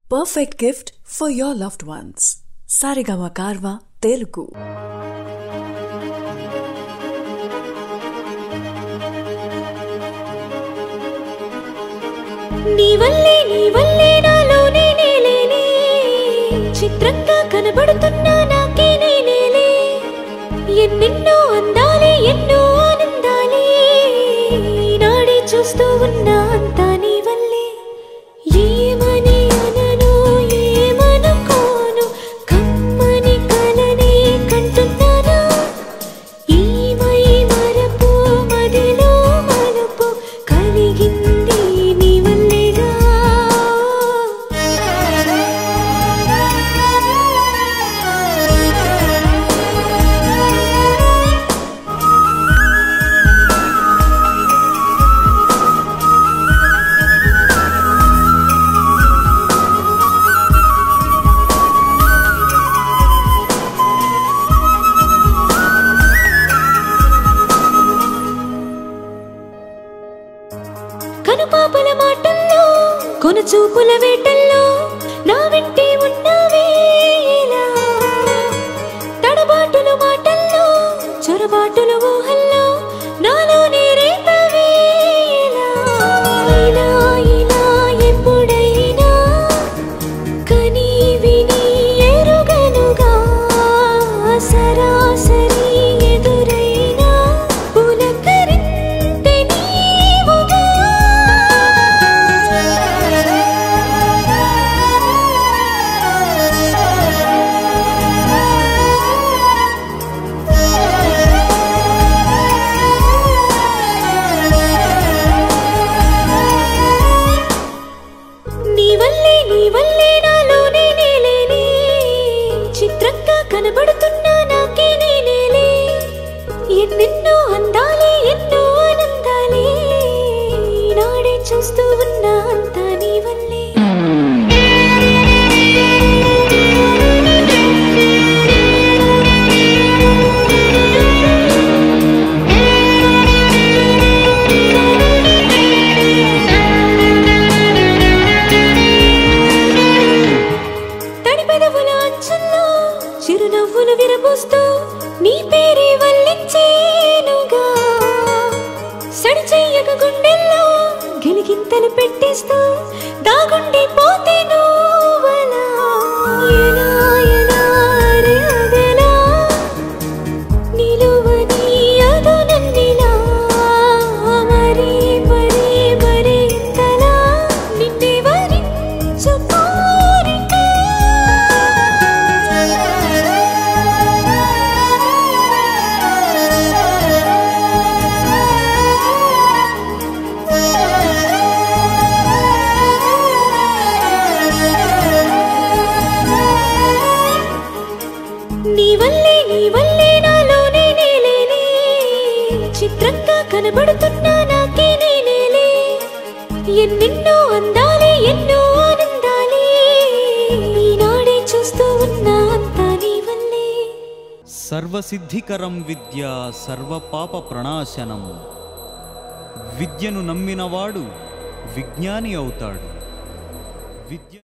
perfect gift for your loved ones. Sarigama Karva Telugu. నీ వల్లే నీ వల్లే నాలోనే నేలేనే చిత్రంగా కనబడుతున్నా నాకే నేనేలే ఎన్నెన్నో అందాలే ఎన్నో ఆనందాలే నాడే చూస్తూ ఉన్నా అంతా నీ వల్లే ఏమని అనను ఏమనుకోను కమ్మని కలనే కంటున్నానా ఈ మై మరపు మదిలో మలుపు కలిగింది నీ వల్లేగా కనుపాపల మాటల్లో కొనచూపుల వేటల్లో నా వెంటే ఉన్నావే ఇలా తడబాటుల మాటల్లో చొరబాటుల ఊహల్లో నాలోనే రేపవే ఇలా ఇలా ఇలా ఎప్పుడైనా కని విని ఎరుగనుగా సరాసరి ఎదురైనా పులకరింతే నీవుగా నీ వల్లే నీ వల్లే నాలోనే నేలేనే చిత్రంగా కనబడుతున్నా నాకే నేనేలే ఎన్నెన్నో అందాలే ఎన్నో ఆనందాలే నాడే చూస్తూ ఉన్నా అంతా నీ వల్లే తడి పెదవుల అంచుల్లో చిరునవ్వులు విరబూస్తూ నీ పేరే వల్లించేనుగా సడి చెయ్యక గుండెల్లో గిలిగింతలు పెట్టేస్తూ దాగుండి పోతే నువ్వలా ఎలా ఎలా రే అదెలా నిలువని అదు నన్నిలా మరి మరి మరి ఇంతలా నిన్నే వరించు కోరిక నీ వల్లే నీ వల్లే నాలోనే నేలేనే చిత్రంగా కనబడుతున్నా నాకే నేనేలే ఎన్నెన్నో అందాలే ఎన్నో ఆనందాలే ఈనాడే చూస్తూ ఉన్నా అంతా నీ వల్లే సర్వసిద్ధికరం విద్య సర్వపాప ప్రణాశనం విద్యను నమ్మినవాడు విజ్ఞాని అవుతాడు విద్య